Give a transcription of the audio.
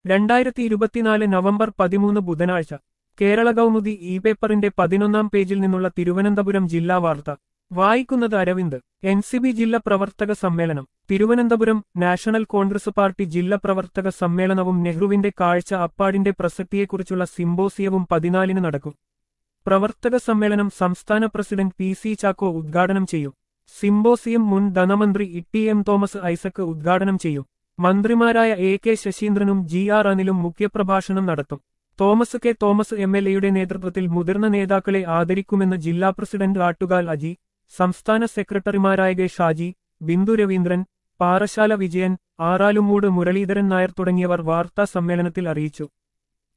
രണ്ടായിരത്തി ഇരുപത്തിനാല് നവംബർ പതിമൂന്ന് ബുധനാഴ്ച കേരള കൗമുദി ഇ പേപ്പറിന്റെ പതിനൊന്നാം പേജിൽ നിന്നുള്ള തിരുവനന്തപുരം ജില്ലാ വാർത്ത വായിക്കുന്നത് അരവിന്ദ് എൻ സി ബി ജില്ലാ പ്രവർത്തക സമ്മേളനം തിരുവനന്തപുരം നാഷണൽ കോൺഗ്രസ് പാർട്ടി ജില്ലാ പ്രവർത്തക സമ്മേളനവും നെഹ്റുവിന്റെ കാഴ്ച അപ്പാടിന്റെ പ്രസക്തിയെക്കുറിച്ചുള്ള സിംബോസിയവും പതിനാലിന് നടക്കും പ്രവർത്തക സമ്മേളനം സംസ്ഥാന പ്രസിഡന്റ് പി സി ചാക്കോ ഉദ്ഘാടനം ചെയ്യും സിംബോസിയം മുൻ ധനമന്ത്രി ഇ എം തോമസ് ഐസക് ഉദ്ഘാടനം ചെയ്യും മന്ത്രിമാരായ എ കെ ശശീന്ദ്രനും ജി ആർ അനിലും മുഖ്യപ്രഭാഷണം നടത്തും Thomas K Thomas M L എയുടെ നേതൃത്വത്തിൽ മുതിർന്ന നേതാക്കളെ ആദരിക്കുമെന്ന് ജില്ലാ പ്രസിഡന്റ് ആട്ടുകാൽ അജി സംസ്ഥാന സെക്രട്ടറിമാരായ കെ ഷാജി ബിന്ദു രവീന്ദ്രൻ പാറശാല വിജയൻ ആറാലുമൂട് മുരളീധരൻ നായർ തുടങ്ങിയവർ വാർത്താ സമ്മേളനത്തിൽ അറിയിച്ചു